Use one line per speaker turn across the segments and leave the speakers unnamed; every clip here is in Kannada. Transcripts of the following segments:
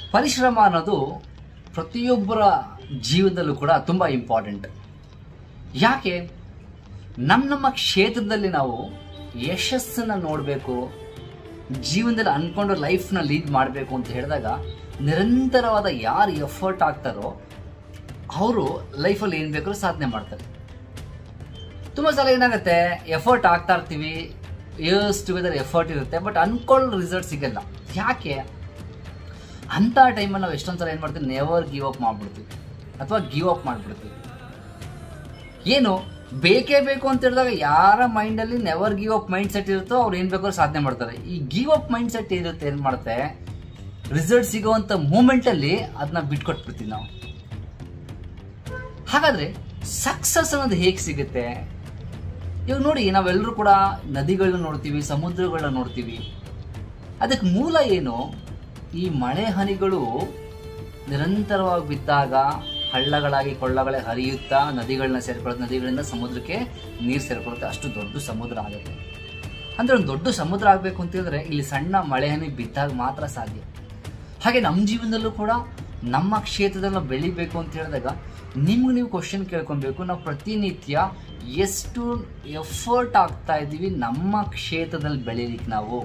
ಪರಿಶ್ರಮ ಅನ್ನೋದು ಪ್ರತಿಯೊಬ್ಬರ ಜೀವನದಲ್ಲೂ ಕೂಡ ತುಂಬ ಇಂಪಾರ್ಟೆಂಟ್ ಯಾಕೆ ನಮ್ಮ ನಮ್ಮ ಕ್ಷೇತ್ರದಲ್ಲಿ ನಾವು ಯಶಸ್ಸನ್ನು ನೋಡಬೇಕು ಜೀವನದಲ್ಲಿ ಅಂದ್ಕೊಂಡು ಲೈಫ್ನ ಲೀಡ್ ಮಾಡಬೇಕು ಅಂತ ಹೇಳಿದಾಗ ನಿರಂತರವಾದ ಯಾರು ಎಫರ್ಟ್ ಆಗ್ತಾರೋ ಅವರು ಲೈಫಲ್ಲಿ ಏನು ಬೇಕಾದ್ರೂ ಸಾಧನೆ ಮಾಡ್ತಾರೆ ತುಂಬ ಸಲ ಏನಾಗುತ್ತೆ ಎಫರ್ಟ್ ಆಗ್ತಾ ಇರ್ತೀವಿ ಇಯರ್ಸ್ ಟುಗೆದರ್ ಎಫರ್ಟ್ ಇರುತ್ತೆ ಬಟ್ ಅನ್ಕೊಳ್ಳೋ ರಿಸಲ್ಟ್ ಸಿಗಲ್ಲ ಯಾಕೆ ಅಂಥ ಟೈಮಲ್ಲಿ ನಾವು ಎಷ್ಟೊಂದು ಸಲ ಏನು ಮಾಡ್ತೀವಿ ನೆವರ್ ಗಿವ್ ಅಪ್ ಮಾಡ್ಬಿಡ್ತೀವಿ ಅಥವಾ ಗಿವ್ ಅಪ್ ಮಾಡಿಬಿಡ್ತೀವಿ ಏನು ಬೇಕೇ ಬೇಕು ಅಂತ ಹೇಳಿದಾಗ ಯಾರ ಮೈಂಡಲ್ಲಿ never give up mindset ಇರುತ್ತೋ ಅವ್ರು ಏನು ಬೇಕಾದ್ರೂ ಸಾಧನೆ ಮಾಡ್ತಾರೆ ಈ ಗಿವ್ ಅಪ್ ಮೈಂಡ್ ಸೆಟ್ ಇರುತ್ತೆ ಏನು ಮಾಡುತ್ತೆ ರಿಸಲ್ಟ್ ಸಿಗೋವಂಥ ಮೂಮೆಂಟಲ್ಲಿ ಅದನ್ನ ಬಿಟ್ಕೊಟ್ಬಿಡ್ತೀವಿ ನಾವು ಹಾಗಾದ್ರೆ ಸಕ್ಸಸ್ ಅನ್ನೋದು ಹೇಗೆ ಸಿಗುತ್ತೆ ಇವಾಗ ನೋಡಿ ನಾವೆಲ್ಲರೂ ಕೂಡ ನದಿಗಳನ್ನ ನೋಡ್ತೀವಿ ಸಮುದ್ರಗಳನ್ನ ನೋಡ್ತೀವಿ ಅದಕ್ಕೆ ಮೂಲ ಏನು ಈ ಮಳೆ ಹನಿಗಳು ನಿರಂತರವಾಗಿ ಬಿದ್ದಾಗ ಹಳ್ಳಗಳಾಗಿ ಕೊಳ್ಳಗಳೇ ಹರಿಯುತ್ತಾ ನದಿಗಳನ್ನ ಸೇರ್ಕೊಳ್ಳೋದು ನದಿಗಳಿಂದ ಸಮುದ್ರಕ್ಕೆ ನೀರು ಸೇರ್ಕೊಳ್ಳುತ್ತೆ ಅಷ್ಟು ದೊಡ್ಡ ಸಮುದ್ರ ಆಗುತ್ತೆ ಅಂದ್ರೆ ಒಂದು ದೊಡ್ಡ ಸಮುದ್ರ ಆಗಬೇಕು ಅಂತ ಹೇಳಿದ್ರೆ ಇಲ್ಲಿ ಸಣ್ಣ ಮಳೆ ಹನಿ ಬಿದ್ದಾಗ ಮಾತ್ರ ಸಾಧ್ಯ ಹಾಗೆ ನಮ್ಮ ಜೀವನದಲ್ಲೂ ಕೂಡ ನಮ್ಮ ಕ್ಷೇತ್ರದಲ್ಲಿ ನಾವು ಬೆಳಿಬೇಕು ಅಂತ ಹೇಳಿದಾಗ ನಿಮ್ಗೆ ನೀವು ಕ್ವಶನ್ ಕೇಳ್ಕೊಬೇಕು ನಾವು ಪ್ರತಿನಿತ್ಯ ಎಷ್ಟು ಎಫರ್ಟ್ ಆಗ್ತಾ ಇದ್ದೀವಿ ನಮ್ಮ ಕ್ಷೇತ್ರದಲ್ಲಿ ಬೆಳೀಲಿಕ್ಕೆ ನಾವು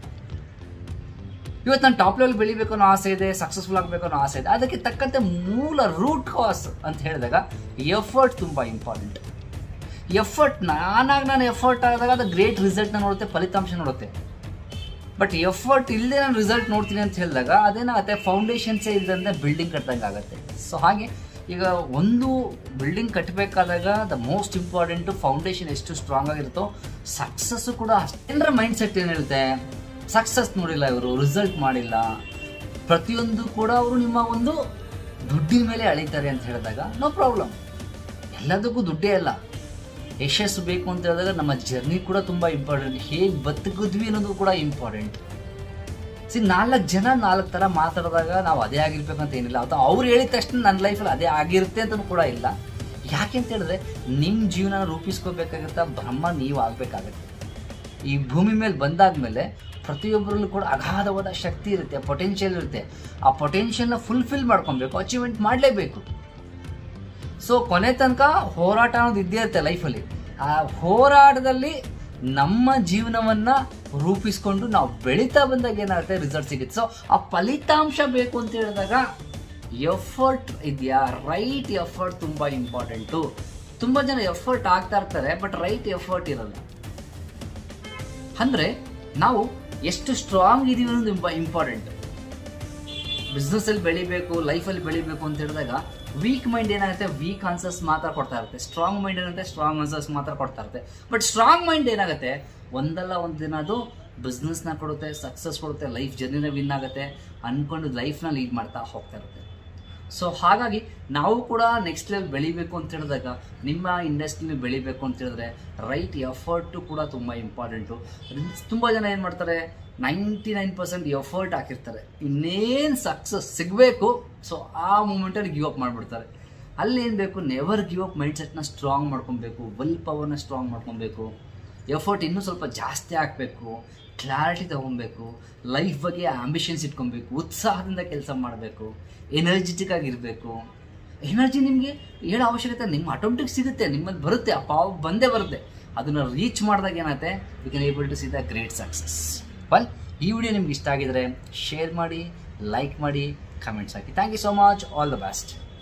ಇವತ್ತು ನಾನು ಟಾಪ್ ಲೆವೆಲ್ ಬೆಳಿಬೇಕು ಅನ್ನೋ ಆಸೆ ಇದೆ ಸಕ್ಸಸ್ಫುಲ್ ಆಗಬೇಕು ಅನ್ನೋ ಆಸೆ ಇದೆ ಅದಕ್ಕೆ ತಕ್ಕಂತೆ ಮೂಲ ರೂಟ್ ಕಾಸ್ ಅಂತ ಹೇಳಿದಾಗ ಎಫರ್ಟ್ ತುಂಬ ಇಂಪಾರ್ಟೆಂಟ್ ಎಫರ್ಟ್ ನಾನಾಗಿ ನಾನು ಎಫರ್ಟ್ ಆದಾಗ ಅದು ಗ್ರೇಟ್ ರಿಸಲ್ಟ್ನ ನೋಡುತ್ತೆ ಫಲಿತಾಂಶ ನೋಡುತ್ತೆ ಬಟ್ ಎಫರ್ಟ್ ಇಲ್ಲದೆ ನಾನು ರಿಸಲ್ಟ್ ನೋಡ್ತೀನಿ ಅಂತ ಹೇಳಿದಾಗ ಅದೇನಾಗುತ್ತೆ ಫೌಂಡೇಶನ್ಸೇ ಇಲ್ಲದಂತೆ ಬಿಲ್ಡಿಂಗ್ ಕಟ್ಟಿದಂಗೆ ಆಗುತ್ತೆ ಸೊ ಹಾಗೆ ಈಗ ಒಂದು ಬಿಲ್ಡಿಂಗ್ ಕಟ್ಟಬೇಕಾದಾಗ ದ ಮೋಸ್ಟ್ ಇಂಪಾರ್ಟೆಂಟು ಫೌಂಡೇಶನ್ ಎಷ್ಟು ಸ್ಟ್ರಾಂಗ್ ಆಗಿರುತ್ತೋ ಸಕ್ಸಸ್ಸು ಕೂಡ ಅಷ್ಟೇನರ ಮೈಂಡ್ ಸೆಟ್ ಏನು ಹೇಳುತ್ತೆ ಸಕ್ಸಸ್ ನೋಡಿಲ್ಲ ಇವರು ರಿಸಲ್ಟ್ ಮಾಡಿಲ್ಲ ಪ್ರತಿಯೊಂದು ಕೂಡ ಅವರು ನಿಮ್ಮ ಒಂದು ದುಡ್ಡಿನ ಮೇಲೆ ಅಳಿತಾರೆ ಅಂತ ಹೇಳಿದಾಗ ನೋ ಪ್ರಾಬ್ಲಮ್ ಎಲ್ಲದಕ್ಕೂ ದುಡ್ಡೇ ಅಲ್ಲ ಯಶಸ್ಸು ಬೇಕು ಅಂತ ಹೇಳಿದಾಗ ನಮ್ಮ ಜರ್ನಿ ಕೂಡ ತುಂಬ ಇಂಪಾರ್ಟೆಂಟ್ ಹೇಗೆ ಬದುಕಿದ್ವಿ ಅನ್ನೋದು ಕೂಡ ಇಂಪಾರ್ಟೆಂಟ್ ಸಿ ನಾಲ್ಕು ಜನ ನಾಲ್ಕು ಥರ ಮಾತಾಡಿದಾಗ ನಾವು ಅದೇ ಆಗಿರ್ಬೇಕಂತ ಏನಿಲ್ಲ ಅಥವಾ ಅವ್ರು ಹೇಳಿದ ತಕ್ಷಣ ನನ್ನ ಲೈಫಲ್ಲಿ ಅದೇ ಆಗಿರುತ್ತೆ ಅಂತಲೂ ಕೂಡ ಇಲ್ಲ ಯಾಕೆ ಅಂತ ಹೇಳಿದ್ರೆ ನಿಮ್ಮ ಜೀವನ ರೂಪಿಸ್ಕೋಬೇಕಾಗತ್ತ ಬ್ರಹ್ಮ ನೀವು ಆಗಬೇಕಾಗತ್ತೆ ಈ ಭೂಮಿ ಮೇಲೆ ಬಂದಾದ್ಮೇಲೆ ಪ್ರತಿಯೊಬ್ಬರಲ್ಲೂ ಕೂಡ ಅಗಾಧವಾದ ಶಕ್ತಿ ಇರುತ್ತೆ ಪೊಟೆನ್ಷಿಯಲ್ ಇರುತ್ತೆ ಆ ಪೊಟೆನ್ಷಿಯಲ್ನ ಫುಲ್ಫಿಲ್ ಮಾಡ್ಕೊಬೇಕು ಅಚೀವ್ಮೆಂಟ್ ಮಾಡಲೇಬೇಕು ಸೊ ಕೊನೆ ತನಕ ಹೋರಾಟ ಅನ್ನೋದು ಇದ್ದೇ ಇರುತ್ತೆ ಲೈಫಲ್ಲಿ ಆ ಹೋರಾಟದಲ್ಲಿ ನಮ್ಮ ಜೀವನವನ್ನ ರೂಪಿಸ್ಕೊಂಡು ನಾವು ಬೆಳೀತಾ ಬಂದಾಗ ಏನಾಗುತ್ತೆ ರಿಸಲ್ಟ್ ಸಿಗುತ್ತೆ ಸೊ ಆ ಫಲಿತಾಂಶ ಬೇಕು ಅಂತ ಹೇಳಿದಾಗ ಎಫರ್ಟ್ ಇದೆಯಾ ರೈಟ್ ಎಫರ್ಟ್ ತುಂಬ ಇಂಪಾರ್ಟೆಂಟು ತುಂಬ ಜನ ಎಫರ್ಟ್ ಆಗ್ತಾ ಇರ್ತಾರೆ ಬಟ್ ರೈಟ್ ಎಫರ್ಟ್ ಇರಲ್ಲ ಅಂದ್ರೆ ನಾವು ಎಷ್ಟು ಸ್ಟ್ರಾಂಗ್ ಇದೀವಿ ಅನ್ನೋದು ಇಂಪಾರ್ಟೆಂಟ್ ಬಿಸ್ನೆಸ್ ಅಲ್ಲಿ ಬೆಳಿಬೇಕು ಲೈಫಲ್ಲಿ ಬೆಳಿಬೇಕು ಅಂತ ಹೇಳಿದಾಗ ವೀಕ್ ಮೈಂಡ್ ಏನಾಗುತ್ತೆ ವೀಕ್ ಆನ್ಸರ್ಸ್ ಮಾತ್ರ ಕೊಡ್ತಾ ಇರುತ್ತೆ ಸ್ಟ್ರಾಂಗ್ ಮೈಂಡ್ ಏನಾಗುತ್ತೆ ಸ್ಟ್ರಾಂಗ್ ಆನ್ಸರ್ಸ್ ಮಾತ್ರ ಕೊಡ್ತಾ ಇರುತ್ತೆ ಬಟ್ ಸ್ಟ್ರಾಂಗ್ ಮೈಂಡ್ ಏನಾಗುತ್ತೆ ಒಂದಲ್ಲ ಒಂದು ದಿನ ಅದು ಬಿಸ್ನೆಸ್ನ ಕೊಡುತ್ತೆ ಸಕ್ಸಸ್ ಕೊಡುತ್ತೆ ಲೈಫ್ ಜರ್ನಿನ ವಿನ್ ಆಗುತ್ತೆ ಅನ್ಕೊಂಡು ಲೈಫ್ನ ಲೀಡ್ ಮಾಡ್ತಾ ಹೋಗ್ತಾ ಇರುತ್ತೆ ಸೊ ಹಾಗಾಗಿ ನಾವು ಕೂಡ ನೆಕ್ಸ್ಟ್ ಲೆವೆಲ್ ಬೆಳಿಬೇಕು ಅಂತ ಹೇಳಿದಾಗ ನಿಮ್ಮ ಇಂಡಸ್ಟ್ರಿಲಿ ಬೆಳಿಬೇಕು ಅಂತ ಹೇಳಿದ್ರೆ ರೈಟ್ ಎಫರ್ಟು ಕೂಡ ತುಂಬ ಇಂಪಾರ್ಟೆಂಟು ತುಂಬ ಜನ ಏನು ಮಾಡ್ತಾರೆ ನೈಂಟಿ ನೈನ್ ಪರ್ಸೆಂಟ್ ಎಫರ್ಟ್ ಹಾಕಿರ್ತಾರೆ ಇನ್ನೇನು ಸಕ್ಸಸ್ ಸಿಗಬೇಕು ಸೊ ಆ ಮೂಮೆಂಟಲ್ಲಿ ಗಿವ್ ಅಪ್ ಮಾಡಿಬಿಡ್ತಾರೆ ಅಲ್ಲಿ ಏನು ಬೇಕು ನೆವರ್ ಗಿವ್ ಅಪ್ ಮೈಂಡ್ ಸೆಟ್ನ ಸ್ಟ್ರಾಂಗ್ ಮಾಡ್ಕೊಬೇಕು ವಿಲ್ ಪವರ್ನ ಸ್ಟ್ರಾಂಗ್ ಮಾಡ್ಕೊಬೇಕು ಎಫರ್ಟ್ ಇನ್ನೂ ಸ್ವಲ್ಪ ಜಾಸ್ತಿ ಹಾಕಬೇಕು ಕ್ಲಾರಿಟಿ ತೊಗೊಬೇಕು ಲೈಫ್ ಬಗ್ಗೆ ಆಂಬಿಷನ್ಸ್ ಇಟ್ಕೊಬೇಕು ಉತ್ಸಾಹದಿಂದ ಕೆಲಸ ಮಾಡಬೇಕು ಎನರ್ಜೆಟಿಕ್ ಆಗಿರಬೇಕು ಎನರ್ಜಿ ನಿಮಗೆ ಹೇಳೋ ಅವಶ್ಯಕತೆ ನಿಮ್ಮ ಆಟೋಮೆಟಿಕ್ ಸಿಗುತ್ತೆ ನಿಮ್ಮಲ್ಲಿ ಬರುತ್ತೆ ಆ ಪಾವ್ ಬಂದೇ ಬರುತ್ತೆ ಅದನ್ನು ರೀಚ್ ಮಾಡಿದಾಗ ಏನಾಗುತ್ತೆ you can able to see the great success well ಈ ವಿಡಿಯೋ ನಿಮ್ಗೆ ಇಷ್ಟ ಆಗಿದ್ರೆ ಶೇರ್ ಮಾಡಿ ಲೈಕ್ ಮಾಡಿ ಕಮೆಂಟ್ಸ್ ಹಾಕಿ thank you so much all the best